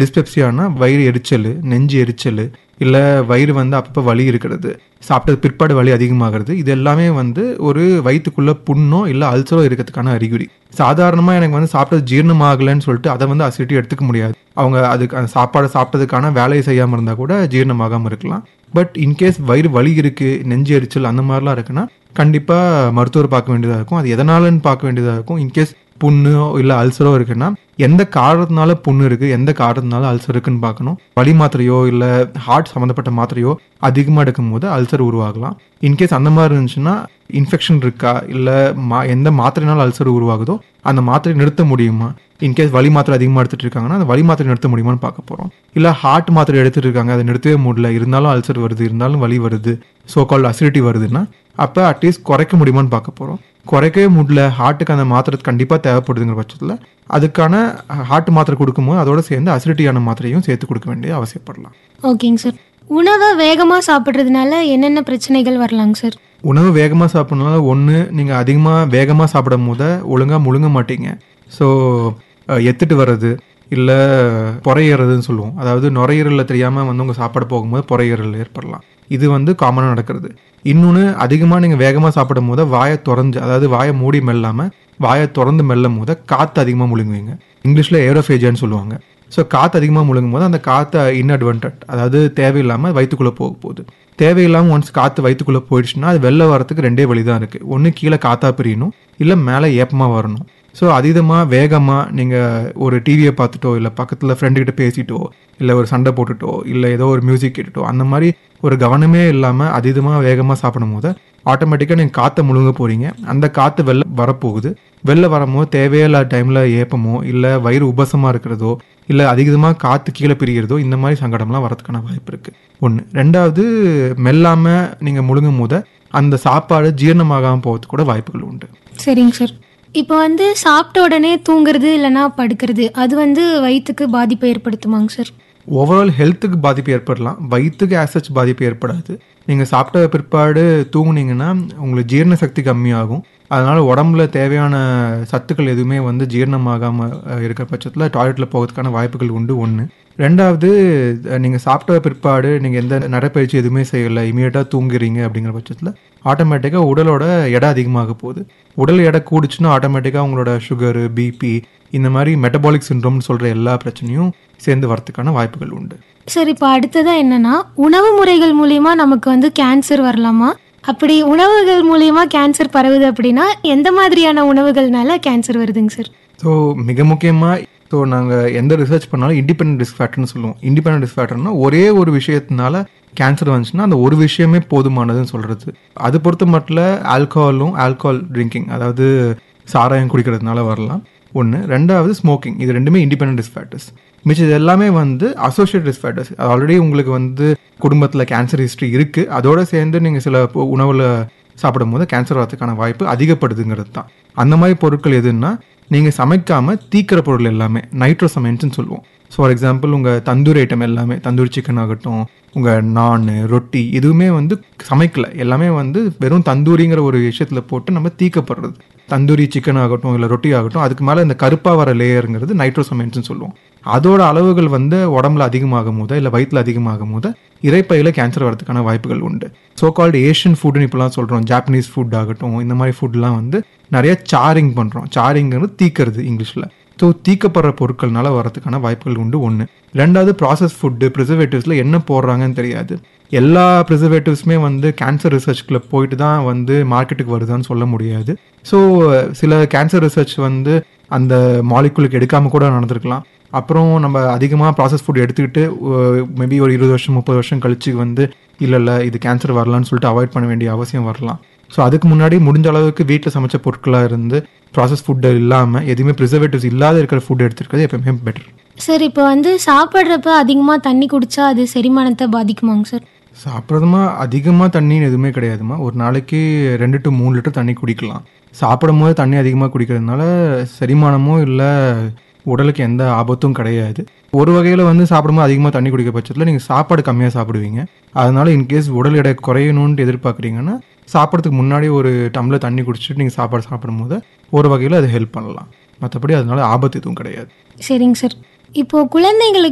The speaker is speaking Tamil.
டிஸ்பெப்சியானா வயிறு எரிச்சல் நெஞ்சு எரிச்சல் இல்லை வயிறு வந்து அப்பப்போ வலி இருக்கிறது சாப்பிட்டது பிற்பாடு வலி அதிகமாகிறது இது எல்லாமே வந்து ஒரு வயிற்றுக்குள்ளே புண்ணோ இல்லை அல்சரோ இருக்கிறதுக்கான அறிகுறி சாதாரணமாக எனக்கு வந்து சாப்பிட்டது ஜீரணம் ஆகலைன்னு சொல்லிட்டு அதை வந்து அசிடிட்டி எடுத்துக்க முடியாது அவங்க அதுக்கு அந்த சாப்பாடு சாப்பிட்டதுக்கான வேலையை செய்யாமல் இருந்தால் கூட ஜீரணமாகாமல் இருக்கலாம் பட் இன்கேஸ் வயிறு வலி இருக்குது நெஞ்சு எரிச்சல் அந்த மாதிரிலாம் இருக்குன்னா கண்டிப்பாக மருத்துவர் பார்க்க வேண்டியதாக இருக்கும் அது எதனாலன்னு பார்க்க வேண்டியதாக இருக்கும் இன்கேஸ் புண்ணோ இல்லை அல்சரோ இருக்குன்னா எந்த காரணத்தினால புண்ணு இருக்குது எந்த காரணத்தினால அல்சர் இருக்குன்னு பார்க்கணும் வலி மாத்திரையோ இல்லை ஹார்ட் சம்மந்தப்பட்ட மாத்திரையோ அதிகமாக எடுக்கும் போது அல்சர் உருவாகலாம் இன்கேஸ் அந்த மாதிரி இருந்துச்சுன்னா இன்ஃபெக்ஷன் இருக்கா இல்லை மா எந்த மாத்திரைனால அல்சர் உருவாகுதோ அந்த மாத்திரை நிறுத்த முடியுமா இன்கேஸ் வலி மாத்திரை அதிகமாக எடுத்துட்டு இருக்காங்கன்னா அந்த வலி மாத்திரை நிறுத்த முடியுமான்னு பார்க்க போகிறோம் இல்லை ஹார்ட் மாத்திரை எடுத்துட்டு இருக்காங்க அதை நிறுத்தவே முடியல இருந்தாலும் அல்சர் வருது இருந்தாலும் வலி வருது ஸோ கால் அசிடிட்டி வருதுன்னா அப்போ அட்லீஸ்ட் குறைக்க முடியுமான்னு பார்க்க போகிறோம் குறைக்கவே முடியல ஹார்ட்டுக்கு அந்த மாத்திரை கண்டிப்பாக தேவைப்படுதுங்கிற பட்சத்தில் அதுக்கான ஹார்ட் மாத்திரை கொடுக்கும்போது அதோட சேர்ந்து அசிடிட்டியான மாத்திரையும் சேர்த்து கொடுக்க வேண்டிய அவசியப்படலாம் ஓகேங்க சார் உணவை வேகமாக சாப்பிட்றதுனால என்னென்ன பிரச்சனைகள் வரலாங்க சார் உணவு வேகமாக சாப்பிட்றதுனால ஒன்று நீங்கள் அதிகமாக வேகமாக சாப்பிடும் போது ஒழுங்காக முழுங்க மாட்டீங்க ஸோ எத்துட்டு வர்றது இல்லை பொறையறதுன்னு சொல்லுவோம் அதாவது நுரையீரலில் தெரியாமல் வந்து உங்கள் சாப்பாடு போகும்போது பொறையீரல் ஏற்படலாம் இது வந்து காமனாக நடக்கிறது இன்னொன்று அதிகமாக நீங்கள் வேகமாக சாப்பிடும் போது வாயை திறந்து அதாவது வாயை மூடி மெல்லாமல் வாயை திறந்து மெல்லும் போது காற்று அதிகமாக முழுங்குவீங்க இங்கிலீஷில் ஏரோஃபேஜியான்னு சொல்லுவாங்க ஸோ காற்று அதிகமாக முழுங்கும் போது அந்த காற்றை இன்அட்வான்டட் அதாவது தேவையில்லாமல் வயிற்றுக்குள்ளே போக போகுது தேவையில்லாமல் ஒன்ஸ் காற்று வயிற்றுக்குள்ளே போயிடுச்சுன்னா அது வெளில வரத்துக்கு ரெண்டே வழி தான் இருக்குது ஒன்று கீழே காற்றா பிரியணும் இல்லை மேலே ஏப்பமாக வரணும் ஸோ அதீதமாக வேகமாக நீங்கள் ஒரு டிவியை பார்த்துட்டோ இல்லை பக்கத்தில் ஃப்ரெண்டுக்கிட்ட பேசிட்டோ இல்லை ஒரு சண்டை போட்டுட்டோ இல்லை ஏதோ ஒரு மியூசிக் கேட்டுட்டோ அந்த மாதிரி ஒரு கவனமே இல்லாமல் அதீதமாக வேகமாக சாப்பிடும் போது ஆட்டோமேட்டிக்காக நீங்கள் காற்றை முழுங்க போகிறீங்க அந்த காற்று வெளில வரப்போகுது வெளில வரும்போது தேவையில்லாத டைமில் ஏப்பமோ இல்லை வயிறு உபசமாக இருக்கிறதோ இல்லை அதிகமாக காற்று கீழே பிரிகிறதோ இந்த மாதிரி சங்கடம்லாம் வரதுக்கான வாய்ப்பு இருக்குது ஒன்று ரெண்டாவது மெல்லாமல் நீங்கள் முழுங்கும் போது அந்த சாப்பாடு ஜீரணமாகாமல் போகிறதுக்கு கூட வாய்ப்புகள் உண்டு சரிங்க சார் இப்போ வந்து சாப்பிட்ட உடனே தூங்குறது இல்லைன்னா படுக்கிறது அது வந்து வயிற்றுக்கு பாதிப்பை ஏற்படுத்துமாங்க சார் ஓவரால் ஹெல்த்துக்கு பாதிப்பு ஏற்படலாம் வயிற்றுக்கு ஆசச் பாதிப்பு ஏற்படாது நீங்கள் சாப்பிட்ட பிற்பாடு தூங்குனீங்கன்னா உங்களுக்கு ஜீரண சக்தி கம்மியாகும் அதனால் உடம்புல தேவையான சத்துக்கள் எதுவுமே வந்து ஜீரணமாகாமல் இருக்கிற பட்சத்தில் டாய்லெட்டில் போகிறதுக்கான வாய்ப்புகள் உண்டு ஒன்று ரெண்டாவது நீங்கள் சாப்பிட்ட பிற்பாடு நீங்கள் எந்த நடைப்பயிற்சி எதுவுமே செய்யலை இமீடியட்டாக தூங்குறீங்க அப்படிங்கிற பட்சத்தில் ஆட்டோமேட்டிக்காக உடலோட எடை அதிகமாக போகுது உடல் எடை கூடுச்சுன்னா ஆட்டோமேட்டிக்காக உங்களோட சுகரு பிபி இந்த மாதிரி மெட்டபாலிக் சிண்ட்ரோம்னு சொல்கிற எல்லா பிரச்சனையும் சேர்ந்து வரதுக்கான வாய்ப்புகள் உண்டு சார் இப்போ அடுத்ததாக என்னன்னா உணவு முறைகள் மூலியமா நமக்கு வந்து கேன்சர் வரலாமா அப்படி உணவுகள் மூலியமா கேன்சர் பரவுது அப்படின்னா எந்த மாதிரியான உணவுகள்னால கேன்சர் வருதுங்க சார் ஸோ மிக முக்கியமாக ஸோ நாங்கள் எந்த ரிசர்ச் பண்ணாலும் இண்டிபெண்ட் ரிஸ்க் ஃபேக்டர்னு சொல்லுவோம் இண்டிபெண்ட் ரிஸ்க் ஃபேக்டர்னா ஒரே ஒரு விஷயத்தினால கேன்சர் வந்துச்சுன்னா அந்த ஒரு விஷயமே போதுமானதுன்னு சொல்கிறது அது பொறுத்த மட்டும் ஆல்கஹாலும் ஆல்கஹால் ட்ரிங்கிங் அதாவது சாராயம் குடிக்கிறதுனால வரலாம் ஒன்று ரெண்டாவது ஸ்மோக்கிங் இது ரெண்டுமே இண்டிபெண்ட் ரிஸ்க் ஃபேக்டர்ஸ் மிச்சம் இது எல்லாமே வந்து அசோசியேட் ரிஸ்க் ஃபேக்டர்ஸ் ஆல்ரெடி உங்களுக்கு வந்து குடும்பத்தில் கேன்சர் ஹிஸ்ட்ரி இருக்குது அதோட சேர்ந்து நீங்கள் சில உணவில் சாப்பிடும்போது கேன்சர் வரதுக்கான வாய்ப்பு அதிகப்படுதுங்கிறது தான் அந்த மாதிரி பொருட்கள் எதுன்னா நீங்கள் சமைக்காமல் தீக்கிற பொருள் எல்லாமே நைட்ரோசமென்ட்னு சொல்லுவோம் ஸோ ஃபார் எக்ஸாம்பிள் உங்கள் தந்தூரி ஐட்டம் எல்லாமே தந்தூரி சிக்கன் ஆகட்டும் உங்கள் நான் ரொட்டி எதுவுமே வந்து சமைக்கல எல்லாமே வந்து வெறும் தந்தூரிங்கிற ஒரு விஷயத்தில் போட்டு நம்ம தீக்கப்படுறது தந்தூரி சிக்கன் ஆகட்டும் இல்லை ரொட்டி ஆகட்டும் அதுக்கு மேலே இந்த கருப்பாக வர லேயருங்கிறது நைட்ரோசமென்ட்னு சொல்லுவோம் அதோட அளவுகள் வந்து உடம்புல அதிகமாகும் போது இல்லை வயிற்றில் அதிகமாகும் போது இறைப்பையில் கேன்சர் வரதுக்கான வாய்ப்புகள் உண்டு ஸோ கால்டு ஏஷியன் ஃபுட்னு இப்போலாம் சொல்கிறோம் ஜாப்பனீஸ் ஃபுட் ஆகட்டும் இந்த மாதிரி ஃபுட்லாம் வந்து நிறைய சாரிங் பண்ணுறோம் சாரிங்கிறது தீக்கிறது இங்கிலீஷில் ஸோ தீக்கப்படுற பொருட்கள்னால வரதுக்கான வாய்ப்புகள் உண்டு ஒன்று ரெண்டாவது ப்ராசஸ் ஃபுட்டு ப்ரிசர்வேட்டிவ்ஸில் என்ன போடுறாங்கன்னு தெரியாது எல்லா ப்ரிசர்வேட்டிவ்ஸுமே வந்து கேன்சர் ரிசர்ச்குள்ளே போயிட்டு தான் வந்து மார்க்கெட்டுக்கு வருதான்னு சொல்ல முடியாது ஸோ சில கேன்சர் ரிசர்ச் வந்து அந்த மாலிகுலுக்கு எடுக்காமல் கூட நடந்திருக்கலாம் அப்புறம் நம்ம அதிகமாக ப்ராசஸ் ஃபுட் எடுத்துக்கிட்டு மேபி ஒரு இருபது வருஷம் முப்பது வருஷம் கழிச்சு வந்து இல்லை இல்லை இது கேன்சர் வரலான்னு சொல்லிட்டு அவாய்ட் பண்ண வேண்டிய அவசியம் வரலாம் ஸோ அதுக்கு முன்னாடி முடிஞ்ச அளவுக்கு வீட்டில் சமைச்ச பொருட்களாக இருந்து ப்ராசஸ் ஃபுட்டு இல்லாமல் எதுவுமே ப்ரிசர்வேட்டிவ்ஸ் இல்லாத இருக்கிற ஃபுட் எடுத்துருக்கிறது எப்பவுமே பெட்டர் சார் இப்போ வந்து சாப்பிட்றப்ப அதிகமாக தண்ணி குடிச்சா அது செரிமானத்தை பாதிக்குமாங்க சார் சாப்பிட்றதுமா அதிகமாக தண்ணின்னு எதுவுமே கிடையாதுமா ஒரு நாளைக்கு ரெண்டு டு மூணு லிட்டர் தண்ணி குடிக்கலாம் சாப்பிடும் போது தண்ணி அதிகமாக குடிக்கிறதுனால செரிமானமோ இல்லை உடலுக்கு எந்த ஆபத்தும் கிடையாது ஒரு வகையில் வந்து சாப்பிடும்போது அதிகமாக தண்ணி குடிக்கிற பட்சத்தில் நீங்கள் சாப்பாடு கம்மியாக சாப்பிடுவீங்க அதனால இன்கேஸ் உடல் எடை குறையணும்னு எதிர்பார்க்குறீங்கன்னா சாப்பிட்றதுக்கு முன்னாடி ஒரு டம்ளர் தண்ணி குடிச்சிட்டு நீங்கள் சாப்பாடு சாப்பிடும்போது ஒரு வகையில் அது ஹெல்ப் பண்ணலாம் மற்றபடி அதனால ஆபத்து எதுவும் கிடையாது சரிங்க சார் இப்போ குழந்தைங்களுக்கு